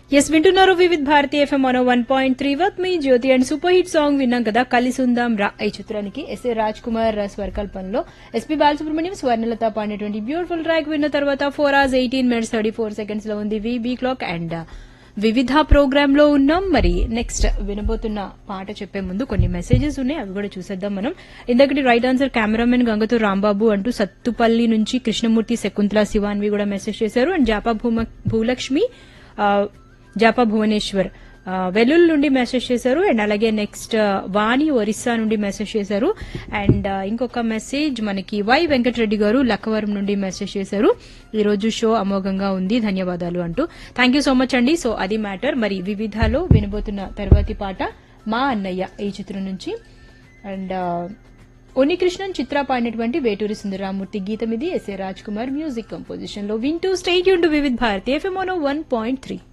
yes వింటున్నారు Vividh Bharati FM మనో one point three with మీ Jyothi and super hit song విన్నాం కదా కలిసి ఉందాం రా ఈ చిత్రానికి ఎస్ఏ రాజ్ కుమార్ స్వరకల్పనలో ఎస్పీ బాలసుబ్రహ్మణ్యం స్వర్ణలత పాడినటువంటి బ్యూటిఫుల్ ట్రాక్ విన్న తర్వాత four hours eighteen minutes thirty four seconds లో ఉంది VB clock and Vividh program లో ఉన్నాం మరి నెక్స్ట్ వినబోతున్న పాట చెప్పే ముందు కొన్ని మెసేజెస్ ఉన్నాయి అవి కూడా చూసేద్దాం మనం ఇందకటి రైట్ ఆన్సర్ కెమెరామెన్ గంగతో రాంబాబు అంటూ సత్తుపల్లి నుంచి కృష్ణమూర్తి శకుంతల శివాన్వి కూడా మెసేజ్ చేశారు అండ్ జాపా భూమ భూలక్ష్మి ఆ, జాపా భువనేశ్వర్ ఆ, వెల్లుల్లి నుండి మెసేజ్ చేశారు అండ్ అలాగే నెక్స్ట్ వాణి ఒరిస్సా నుండి మెసేజ్ చేశారు అండ్ ఆ, ఇంకొక మెసేజ్ మనకి వై వెంకటరెడ్డి గారు లక్కవరం నుండి మెసేజ్ చేశారు ఈ రోజు షో అమోఘంగా ఉంది ధన్యవాదాలు అంటూ థ్యాంక్ యూ సో మచ్ అండి సో అది మ్యాటర్ మరి వివిధాలో వినబోతున్న తర్వాతి పాట మా అన్నయ్య ఈ చిత్రం నుంచి అండ్ కృష్ణన్ చిత్ర పాడినటువంటి వేటూరి సుందరరామూర్తి గీతం ఇది SA Raj Kumar music composition లో వింటూ స్టేట్ యూన్ to Vividh Bharati FM one point three